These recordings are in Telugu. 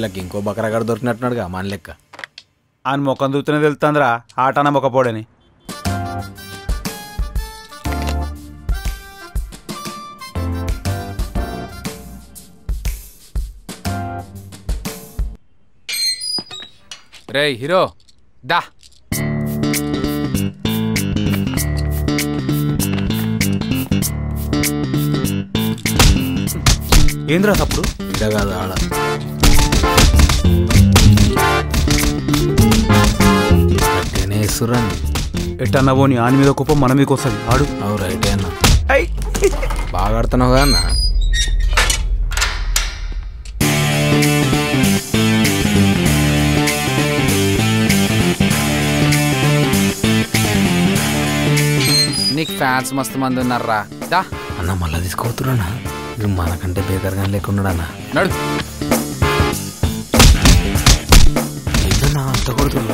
వీళ్ళకి ఇంకో బకరగాడు దొరికినట్టున్నాడుగా మన లెక్క అని ముఖం చూస్తూనే తెలుస్తుందిరా ఆటన మొక్కపోడని రే హీరో దా ఏంద్రా తప్పుడు ఇడ కాదు ఆడ అట్టేనే వేస్తుర్రండి ఎట్టన్నా పోని ఆని మీద కుప్పం మన మీదకి వస్తుంది ఆడు అవు రైటే అన్న ఐ బాగా ఆడుతున్నావు కదా అన్న నీకు ఫ్యాన్స్ మస్తు మంది ఉన్నారా దా అన్న మళ్ళా తీసుకోవతున్నా ఇది మనకంటే బేకర్గా లేకున్నాడన్న నడు ఇదన్నా అంత కొడుతున్నా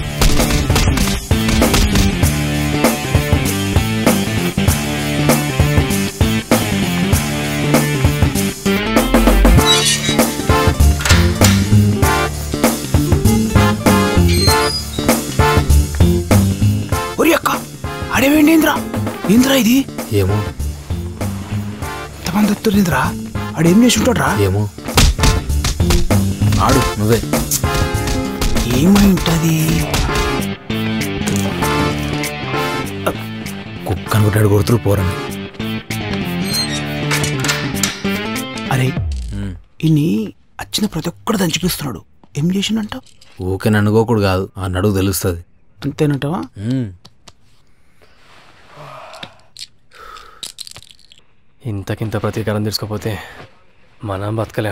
ఒరి అక్క అడేవేంటి ఇంద్రా ఇంద్రా ఇది ఏమో ఎంతమంది వస్తారు ఇంద్రా ఆడేం చేసి ఉంటాడు రా ఏమో ఆడు నువ్వే ఏమై ఉంటది కుక్క అనుకుంటాడు కొడుతురు పోరని అరే ఇన్ని వచ్చిన ప్రతి ఒక్కడు దంచిపిస్తున్నాడు ఏం చేసిండంట ఊకే నన్నుకోకుడు కాదు ఆ నడుగు తెలుస్తుంది అంతేనంటవా ఇంతకింత ప్రతీకారం తీసుకోపోతే మనం బతకలేం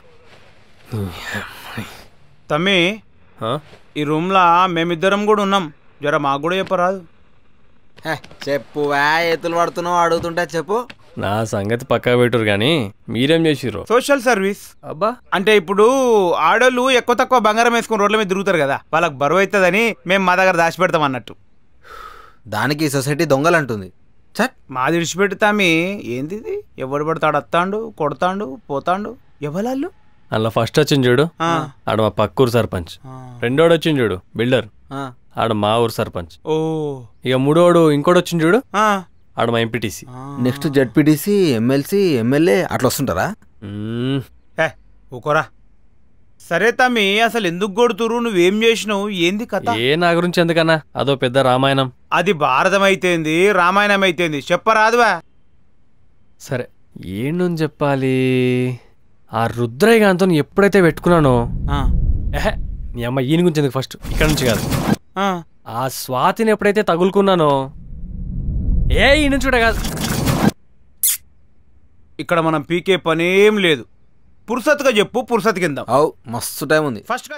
తమ్మి ఆ? ఈ రూమ్లా మేమిద్దరం కూడా ఉన్నాం జర మాకు కూడా చెప్పరాదు చెప్పు ఎత్తులు పడుతున్నావు అడుగుతుంటా చెప్పు నా సంగతి పక్కా పెట్టురు కానీ మీరేం చేసిర్రు సోషల్ సర్వీస్ అబ్బా అంటే ఇప్పుడు ఆడోళ్ళు ఎక్కువ తక్కువ బంగారం వేసుకుని రోడ్ల మీద తిరుగుతారు కదా వాళ్ళకి బరువు అవుతుందని మేము మా దగ్గర దాచిపెడతాం అన్నట్టు దానికి ఈ సొసైటీ దొంగలు అంటుంది చట్ మాది విడిచిపెడతామి ఏంది ఇది ఎవడు పడతాడు అత్తాండు కొడతాండు పోతాండు ఎవరాళ్ళు అందులో ఫస్ట్ వచ్చింది చూడు ఆ. ఆడ మా పక్కూరు సర్పంచ్ రెండోడు వచ్చింది చూడు బిల్డర్ ఆ, ఆడ మా ఊరు సర్పంచ్ ఓ ఇక మూడోడు ఇంకోటి వచ్చింది చూడు ఆ. ఆడ మా MPTC next ZPTC MLC MLA అట్లా వస్తుంటారా ఏ ఊకోరా సరే తమ్మి అసలు ఎందుకు కొడుతురు నువ్వేం చేసినావు ఏంది కథ ఏ నా గురించి ఎందుకన్నా అదో పెద్ద రామాయణం అది భారతం అయితేంది రామాయణం అయితేంది చెప్పరాదువా సరే ఏంటని చెప్పాలి ఆ రుద్రయ్యగాంతో ఎప్పుడైతే పెట్టుకున్నానో ఆ, ఎహె నీ అమ్మ ఈయన గురించి ఎందుకు ఫస్ట్ ఇక్కడ నుంచి కాదు ఆ. ఆ స్వాతిని ఎప్పుడైతే తగులుకున్నానో ఏ ఈ నుంచి కూడా కాదు ఇక్కడ మనం పీకే పనేం లేదు పురుసత్గా చెప్పు పురుసత్ కింద అవు మస్తు టైం ఉంది ఫస్ట్